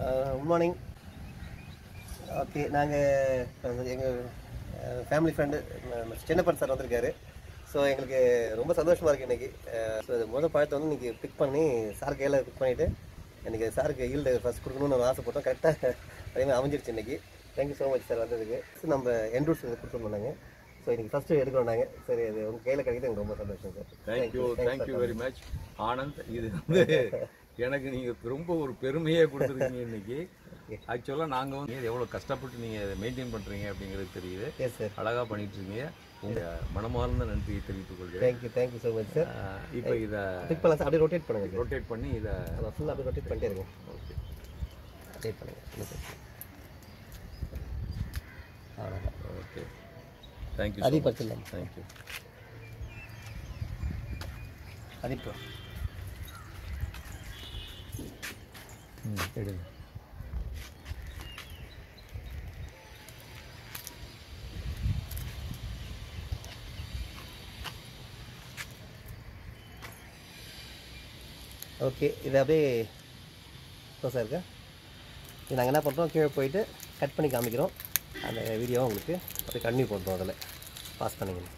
Good morning okay நாங்கள் எங்கள் family friend Chinnappan sir வந்திருக்காரு ஸோ எங்களுக்கு ரொம்ப சந்தோஷமாக இருக்குது இன்றைக்கி ஸோ இது முதல் பழத்தை வந்து இன்றைக்கி பிக் பண்ணி சார் கையில் பிக் பண்ணிவிட்டு எனக்கு சாருக்கு ஈல்டு ஃபஸ்ட் கொடுக்கணும்னு நான் ஆசைப்பட்டோம் கரெக்டாக அதேமாதிரி அமைஞ்சிருச்சு இன்றைக்கி தேங்க்யூ ஸோ மச் சார் வந்ததுக்கு So, நம்ம என்ரூஸ் கொடுத்துருந்தோம் நாங்கள் ஸோ இன்றைக்கி ஃபஸ்ட்டு எடுக்கிறோம் நாங்கள் சரி அது உங்கள் கையில் கிடைக்கிறது எனக்கு ரொம்ப சந்தோஷம் sir thank you thank you very much Anand இது வந்து எனக்கு நீங்கள் ரொம்ப ஒரு பெருமையே கொடுத்துருக்கீங்க இன்னைக்கு ஆக்சுவலாக நாங்கள் வந்து இது எவ்வளோ கஷ்டப்பட்டு நீங்கள் இதை மெயின்டைன் பண்ணுறீங்க அப்படிங்கிறது தெரியுது எஸ் சார் அழகாக பண்ணிட்டு இருக்கீங்க உங்கள் மனமார்ந்த நன்றியை தெரிவித்துக் கொள்கிறேன் thank you thank you so much sir இப்போ இதை பிக் பண்ணலாம் சார் அப்படியே ரொட்டேட் பண்ணுங்கள் சார் ரொட்டேட் பண்ணி இதை அதை ஃபுல்லாக அப்படியே ரொட்டேட் பண்ணிட்டே இருங்க ஓகே ரொட்டேட் பண்ணுங்கள் அவ்வளோதான் ஓகே தேங்க்யூ அதி பச்சிடலாம் தேங்க்யூ அதிப்போ ம் எடுங்க ஓகே இது அப்படியே க்ளோஸாக இருக்கா இது நாங்கள் என்ன பண்ணுறோம் கீழே போயிட்டு கட் பண்ணி காமிக்கிறோம் அந்த வீடியோவை உங்களுக்கு அப்படியே கண்டினியூ பண்ணுறோம் அதில் பாஸ் பண்ணிக்கணும்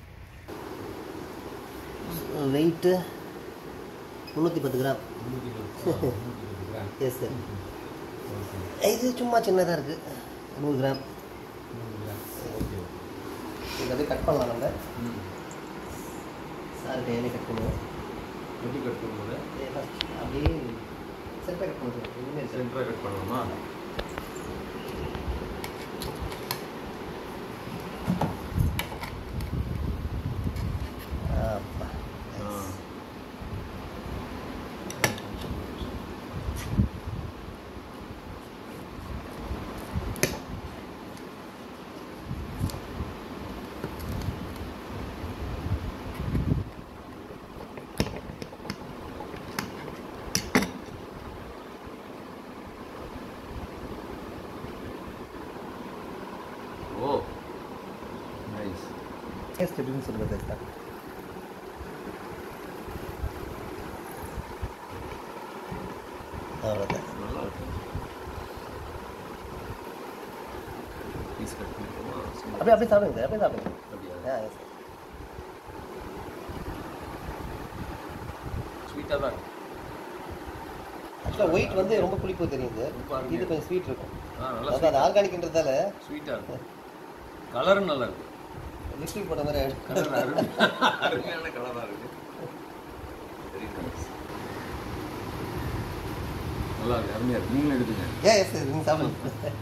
வெயிட்டு முந்நூற்றி பத்து கிராம் எஸ் சார் இது சும்மா சின்னதாக இருக்குது நூறு கிராம் இது அப்படியே கட் பண்ணலாம் நம்ம சார் கையிலே கட் பண்ணுவோம் எப்படி கட் பண்ணும்போது இது first அப்படியே சென்டராக கட் பண்ணுவோம் எதுவுமே இருக்காது. சென்டராக கட் பண்ணலாமா ஆப்பா. ஆ ஓ நைஸ் டேஸ்ட் எப்படின்னு சொல்லுங்க சார் அவ்வளோதான் நல்லா இருக்கு பீஸ் கட் பண்ணிக்கோமா அப்படியே அப்படியே சாப்பிடுங்க சார் அப்படியே சாப்பிடுங்க அப்படியா ஆ yes sir. ஸ்வீட்டாக தான் இருக்கு ஆக்சுவலாக ஒயிட் வந்து ரொம்ப புளிப்பு தெரியும் சார் ரொம்ப அருமையா இது கொஞ்சம் ஸ்வீட் இருக்கும் ஆ நல்லா அதாவது அது ஆர்கானிக்ன்றதால ஸ்வீட்டாக இருக்கும் கலரும் நல்லா இருக்கு லிப்ஸ்டிக் போட்ட மாதிரி ஆயிடும். கலர் அருமை அருமையான கலராக இருக்கு வெரி நைஸ் நல்லா இருக்கு அருமையாக இருக்கு நீங்களும் எடுத்துங்க ஏன் எஸ் சார் நீங்கள் சாப்பிடுங்க